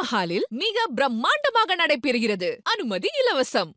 மஹாலில் மிக பிரம்மாண்டமாக நடைபெறுகிறது அனுமதி இலவசம்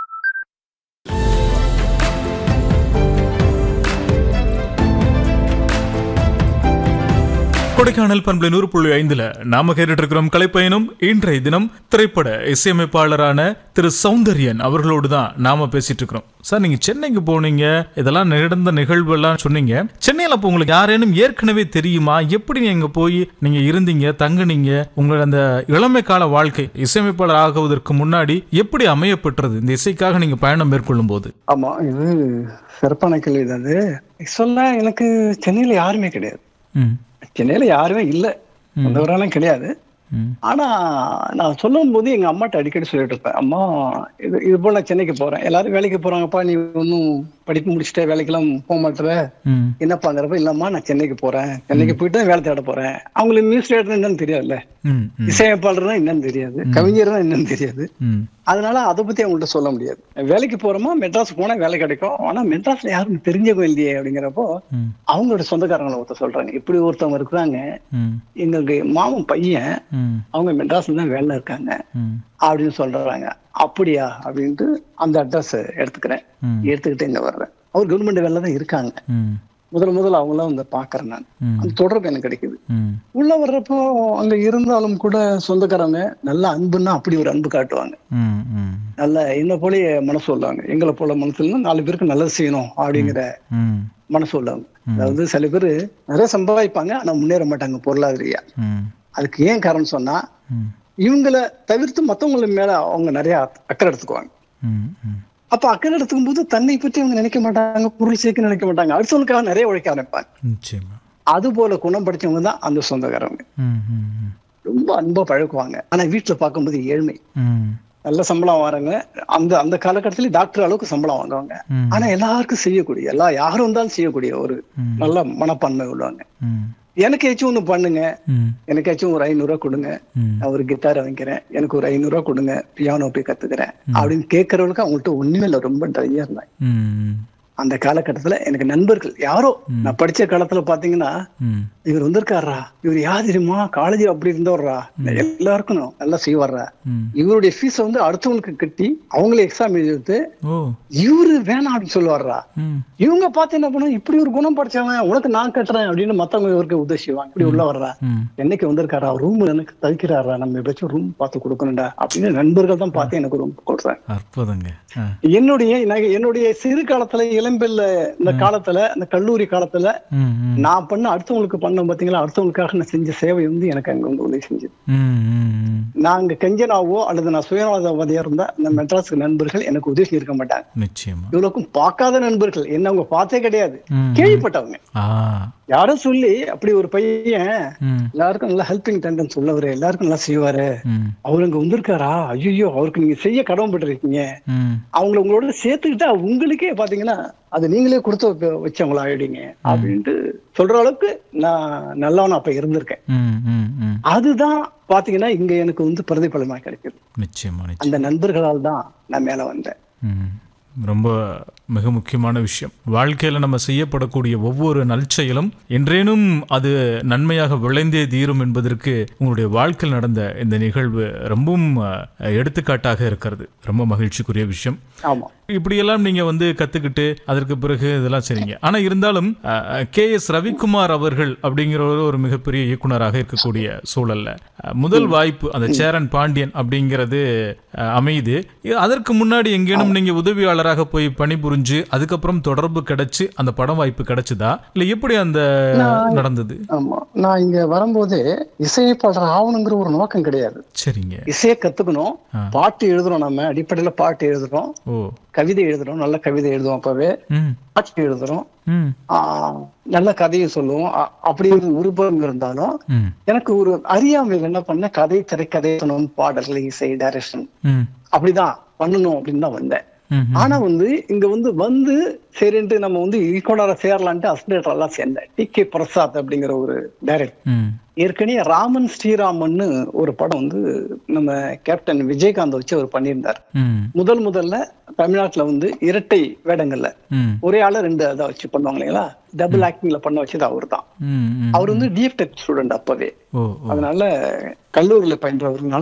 கொடைக்கானல் பண்பலை நூறு புள்ளி ஐந்துல நாம கேட்டுட்டு இருக்கிறோம் கலைப்பயணம் இன்றைய தினம் திரைப்பட இசையமைப்பாளரான திரு சௌந்தர்யன் அவர்களோடு தான் நாம பேசிட்டு இருக்கிறோம் சார் நீங்க சென்னைக்கு போனீங்க இதெல்லாம் நடந்த நிகழ்வு எல்லாம் சொன்னீங்க சென்னையில அப்போ உங்களுக்கு யாரேனும் ஏற்கனவே தெரியுமா எப்படி நீங்க போய் நீங்க இருந்தீங்க தங்குனீங்க உங்களோட அந்த இளமை கால வாழ்க்கை இசையமைப்பாளர் ஆகுவதற்கு முன்னாடி எப்படி அமையப்பெற்றது இந்த இசைக்காக நீங்க பயணம் மேற்கொள்ளும் போது ஆமா இது சிறப்பான கேள்வி தான் அது சொல்ல எனக்கு சென்னையில யாருமே கிடையாது ம் சென்னையில யாருமே இல்ல வந்தவரெல்லாம் கிடையாது ம் ஆனா நான் சொல்லும் போது எங்க அம்மாட்ட அடிக்கடி சொல்லிட்டு இருப்பேன் அம்மா இது இது போல நான் சென்னைக்கு போறேன் எல்லாரும் வேலைக்கு போறாங்கப்பா நீ ஒன்னும் படிப்பு முடிச்சுட்டு வேலைக்கெல்லாம் போக மாட்டேற ம் என்னப்பாங்கிறப்ப இல்லம்மா நான் சென்னைக்கு போறேன் சென்னைக்கு போயிட்டு தான் வேலை தேட போறேன் அவங்களுக்கு மியூசிக் டேரக்டர் என்னன்னு தெரியாதுல்ல ம் ம் இசையமைப்பாளர் என்னன்னு தெரியாது கவிஞர் தான் என்னன்னு தெரியாது ம் அதனால அதை பத்தி அவங்கள்ட்ட சொல்ல முடியாது வேலைக்கு போறோமா மெட்ராஸ் போனா வேலை கிடைக்கும் ஆனா மெட்ராஸ்ல யாரும் தெரிஞ்சவங்க இல்லையே அப்படிங்கிறப்போ ம் அவங்களோட சொந்தக்காரங்களை ஒருத்தர் சொல்றாங்க இப்படி ஒருத்தவங்க இருக்கிறாங்க ம் எங்களுக்கு மாமன் பையன் ம் அவங்க மெட்ராஸ்ல தான் வேலை இருக்காங்க ம் அப்படின்னு சொல்றாங்க அப்படியா அப்படின்ட்டு அந்த அட்ரஸ் எடுத்துக்கிறேன் ம். எடுத்துக்கிட்டு இங்க வர்றேன் அவர் கவர்மெண்ட் வேலை தான் இருக்காங்க ம் முதல் முதல்ல அவங்களாம் வந்து பாக்குறேன் நான் ம். அந்த தொடர்பு எனக்கு கிடைக்குது ம் உள்ள வர்றப்போ அங்க இருந்தாலும் கூட சொந்தக்காரங்க நல்ல அன்புன்னா அப்படி ஒரு அன்பு காட்டுவாங்க ம் ம் நல்ல என்ன போல மனசு உள்ளவங்க எங்களை போல மனசுல நாலு பேருக்கு நல்லது செய்யணும் அப்படிங்கிற ம் மனசு உள்ளவங்க அதாவது சில பேர் நிறைய சம்பாதிப்பாங்க ஆனா முன்னேற மாட்டாங்க பொருளாதாரியா ம் அதுக்கு ஏன் காரணம் சொன்னா ம் இவங்கள தவிர்த்து மத்தவங்க மேல அவங்க நிறைய அக்கறை எடுத்துக்குவாங்க ம் ம் அப்ப அக்கறை எடுத்துக்கும் போது தன்னை பற்றி அவங்க நினைக்க மாட்டாங்க பொருள் சேர்க்க நினைக்க மாட்டாங்க அடுத்தவங்களுக்காக நிறைய உழைக்க ஆரம்பிப்பாங்க நிச்சயமா அது போல குணம் படிச்சவங்க தான் அந்த சொந்தக்காரவங்க ம் ம் ம் ரொம்ப அன்பா பழகுவாங்க ஆனா வீட்டுல பார்க்கும்போது ஏழ்மை ம் நல்ல சம்பளம் வாங்குறாங்க அந்த அந்த காலகட்டத்துல டாக்டர் அளவுக்கு சம்பளம் வாங்குவாங்க ம். ஆனா எல்லாருக்கும் செய்யக்கூடிய எல்லா யாரும் வந்தாலும் செய்யக்கூடிய ஒரு ம். நல்ல மனப்பான்மை உள்ளவங்க ம் எனக்கு ஏச்சும் ஒண்ணு பண்ணுங்க ம் எனக்காச்சும் ஒரு ஐநூறு ரூபா கொடுங்க ம் நான் ஒரு கிட்டார் வாங்கிக்கிறேன் எனக்கு ஒரு ஐநூறு ரூபா கொடுங்க பியானோ போய் கத்துக்கிறேன் அப்படின்னு கேட்கறவங்களுக்கு அவங்கள்ட்ட ஒண்ணுமே இல்லை ரொம்ப ட்ரையா இருந்தாங்க ம் அந்த காலகட்டத்துல எனக்கு நண்பர்கள் யாரோ நான் படிச்ச காலத்துல பாத்தீங்கன்னா ம் இவர் வந்திருக்காரா இவர் யார் தெரியுமா காலேஜ் அப்படி இருந்தவர்ரா எல்லாருக்கும் நல்லா செய்வார்ரா ம் இவருடைய ஃபீஸ வந்து அடுத்தவங்களுக்கு கட்டி அவங்களே எக்ஸாம் எழுதி ஓ இவரு வேணாம் அப்படின்னு சொல்லுவாரா ம் இவங்க பார்த்து என்ன பண்ணும் இப்படி ஒரு குணம் படிச்சவன் உனக்கு நான் கட்டுறேன் அப்படின்னு மத்தவங்க இவருக்கு உதவிச்சுவாங்க இப்படி உள்ள வர்றா ம் என்னைக்கு வந்திருக்காரா ரூம் எனக்கு தவிக்கிறாரா நம்ம எப்படியாச்சும் ரூம் பார்த்து கொடுக்கணும்டா அப்படின்னு நண்பர்கள் தான் பார்த்து எனக்கு ரூம் கொடுத்தாங்க அற்புதங்க ஆ என்னுடைய நான் என்னுடைய சிறு காலத்துல இளம்பெல்ல இந்த காலத்துல இந்த கல்லூரி காலத்துல ம் ம் நான் பண்ண அடுத்தவங்களுக்கு பண்ண பாத்தீங்களா அடுத்தவங்களுக்காக நான் செஞ்ச சேவை வந்து எனக்கு அங்க வந்து உதவி செஞ்சது ம் ம் ம் நான் அங்க கெஞ்சனாவோ அல்லது நான் சுயநலவாதியா இருந்தா அந்த மெட்ராஸுக்கு நண்பர்கள் எனக்கு உதவி செஞ்சிருக்க மாட்டாங்க நிச்சயமா இவ்வளவுக்கும் பார்க்காத நண்பர்கள் என்ன அவங்க பார்த்தே கிடையாது ம் கேள்விப்பட்டவங்க ஆ யாரோ சொல்லி அப்படி ஒரு பையன் ம் எல்லாருக்கும் நல்லா ஹெல்பிங் டெண்டன்ஸ் உள்ளவரு எல்லாருக்கும் நல்லா செய்வாரு ம் அவர் அங்க வந்திருக்காரா ஐயோ அவருக்கு நீங்க செய்ய கடமைப்பட்டிருக்கீங்க ம் அவங்கள உங்களோட சேர்த்துக்கிட்டா உங்களுக்கே பாத்தீங்கன்னா அது நீங்களே கொடுத்து வைப்ப- வச்சவங்களா ஆயிடுங்க அப்படின்ட்டு சொல்ற அளவுக்கு நான் நல்லவனா அப்ப இருந்திருக்கேன் ம் ம் ம் அதுதான் பாத்தீங்கன்னா இங்க எனக்கு வந்து பிரதிபலமா கிடைக்குது நிச்சயமா நிச்சயம் அந்த நண்பர்களால் தான் நான் மேல வந்தேன் ம். ரொம்ப மிக முக்கியமான விஷயம் வாழ்க்கையில் நம்ம செய்யப்படக்கூடிய ஒவ்வொரு நற்செயலும் என்றேனும் அது நன்மையாக விளைந்தே தீரும் என்பதற்கு உங்களுடைய வாழ்க்கையில் நடந்த இந்த நிகழ்வு ரொம்பவும் அஹ், எடுத்துக்காட்டாக இருக்கிறது ரொம்ப மகிழ்ச்சிக்குரிய விஷயம் ஆமா இப்படியெல்லாம் நீங்க வந்து கத்துக்கிட்டு அதற்கு பிறகு இதெல்லாம் செய்றீங்க ஆனா இருந்தாலும் கே எஸ் ரவிக்குமார் அவர்கள் அப்படிங்கிறவர் ஒரு மிகப்பெரிய இயக்குனராக இருக்கக்கூடிய சூழல்ல அஹ், முதல் வாய்ப்பு அந்த சேரன் பாண்டியன் அப்படிங்கிறது அஹ், அமையுது இது அதற்கு முன்னாடி எங்கேனும் நீங்க உதவியாளராக போய் பணிபுரிஞ்சு அதுக்கப்புறம் தொடர்பு கிடைச்சு அந்த படம் வாய்ப்பு கிடைச்சதா இல்ல எப்படி அந்த நடந்தது ஆமா நான் இங்க வரும்போது இசையப்பாளர் ஆகணுங்கிற ஒரு நோக்கம் கிடையாது சரிங்க இசையை கத்துக்கணும் ஆ. பாட்டு எழுதுறோம் நம்ம அடிப்படையில பாட்டு எழுதுறோம் ஓ கவிதை எழுதுறோம் நல்ல கவிதை எழுதுவோம் அப்பவே ம் பாட்டு எழுதுறோம் ம் ஆஹ் நல்ல கதையும் சொல்லுவோம் அ- அப்படி ஒரு விருப்பம் இருந்தாலும் ம் எனக்கு ஒரு அறியாமையில் என்ன பண்ண கதை திரைக்கதை சொன்னோம் பாடல்கள் இசை டைரக்ஷன் ம் அப்படிதான் பண்ணணும் அப்படின்னு தான் வந்தேன் ம் ஆனா வந்து இங்க வந்து வந்து சரின்ட்டு நம்ம வந்து ஈக்குவலரா சேரலான்ட்டு அசிஸ்டேட்டர் எல்லாம் சேர்ந்தேன் டி கே பிரசாத் அப்படிங்கிற ஒரு டைரக்டர் ம் ஏற்கனவே ராமன் ஸ்ரீராமன்னு ஒரு படம் வந்து நம்ம கேப்டன் விஜயகாந்த் வச்சு அவர் பண்ணியிருந்தார் ம் முதல் முதல்ல தமிழ்நாட்டுல வந்து இரட்டை வேடங்கள்ல ம் ஒரே ஆள ரெண்டு அதை வச்சு பண்ணுவாங்க இல்லைங்களா டபுள் ஆக்டிங்ல பண்ண வச்சது அவர் தான் ம் ம் அவர் வந்து டிஎஃப்டெக் ஸ்டூடெண்ட் அப்பவே ஓ ஓ அதனால கல்லூரியில பயின்றவர்னால